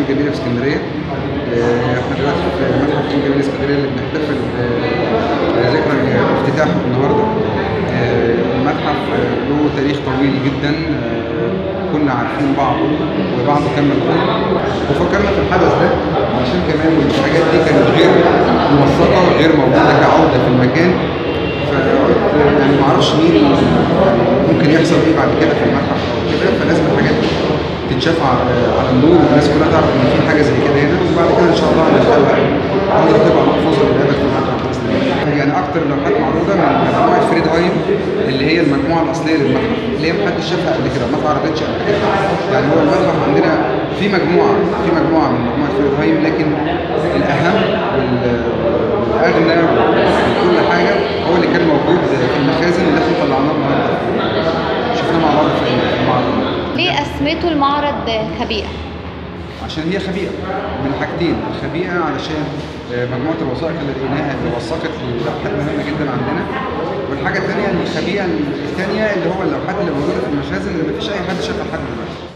الفنون الجميله في اسكندريه آه، احنا دلوقتي في متحف الفنون الجميله اسكندريه اللي بنحتفل ب- بذكرى افتتاحه النهارده آه، المتحف آه، له تاريخ طويل جدا آه، كنا عارفين بعض وبعض كان مجهول وفكرنا في الحدث ده عشان كمان الحاجات دي كانت غير موثقه غير موجوده كعوده في المكان فقلت يعني ما اعرفش مين ممكن يحصل ايه بعد كده في المتحف او كده فلازم الحاجات دي تتشاف على على النور والناس كلها تعرف ان في حاجه زي كده هنا وبعد كده ان شاء الله هنشتغل عاوزه تبقى محفوظه للابد في المتحف باذن الله. يعني اكتر لوحات معروضه من مجموعه فريد هايم اللي هي المجموعه الاصليه للمتحف اللي هي محدش شافها قبل كده ما اتعرضتش قبل كده يعني هو المتحف عندنا في مجموعه في مجموعه من مجموعه فريد هايم لكن الاهم وال- والاغنى وكل حاجه هو اللي كان موجود في المخازن اللي احنا طلعناه النهارده شفناه مع بعض في المعرض ليه اسميتوا المعرض خبيئه عشان هي خبيئه من حاجتين الخبيئه علشان آه، مجموعه الوثائق اللي لقيناها اللي وثقت لوحات مهمه جدا عندنا والحاجه الثانيه الخبيئه الثانيه اللي هو اللوحات اللي موجوده في المخازن اللي مفيش اي حد شافها لحد دلوقتي